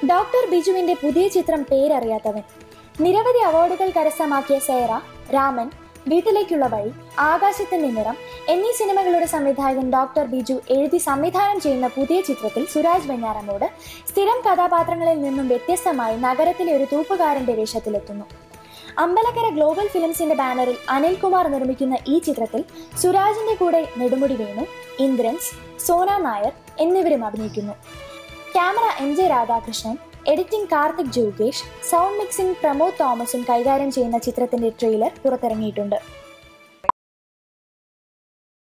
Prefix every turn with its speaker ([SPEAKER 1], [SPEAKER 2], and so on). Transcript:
[SPEAKER 1] doctor ബിജുവിന്റെ പുതിയ ചിത്രം പേരറിയാത്തവൻ നിരവധി അവാർഡുകൾ കരസ്ഥമാക്കിയ സേറ രാമൻ വീട്ടിലേക്കുള്ള വഴി ആകാശത്തിന്റെ നിറം എന്നീ സിനിമകളുടെ സംവിധായകൻ ഡോക്ടർ ബിജു എഴുതി സംവിധാനം ചെയ്യുന്ന പുതിയ ചിത്രത്തിൽ സുരാജ് വെഞ്ഞാറമൂട് സ്ഥിരം കഥാപാത്രങ്ങളിൽ നിന്നും വ്യത്യസ്തമായി നഗരത്തിലെ ഒരു തൂപ്പുകാരന്റെ വേഷത്തിലെത്തുന്നു അമ്പലക്കര ഗ്ലോബൽ ഫിലിംസിന്റെ ബാനറിൽ അനിൽകുമാർ നിർമ്മിക്കുന്ന ഈ ചിത്രത്തിൽ സുരാജിന്റെ കൂടെ നെടുമുടി വേണു ഇന്ദ്രൻസ് സോന നായർ എന്നിവരും അഭിനയിക്കുന്നു camera M J Radhakrishnan editing Karthik ജോഗേഷ് സൗണ്ട് മിക്സിംഗ് പ്രമോദ് തോമസും കൈകാര്യം ചെയ്യുന്ന ചിത്രത്തിന്റെ ട്രെയിലർ പുറത്തിറങ്ങിയിട്ടുണ്ട്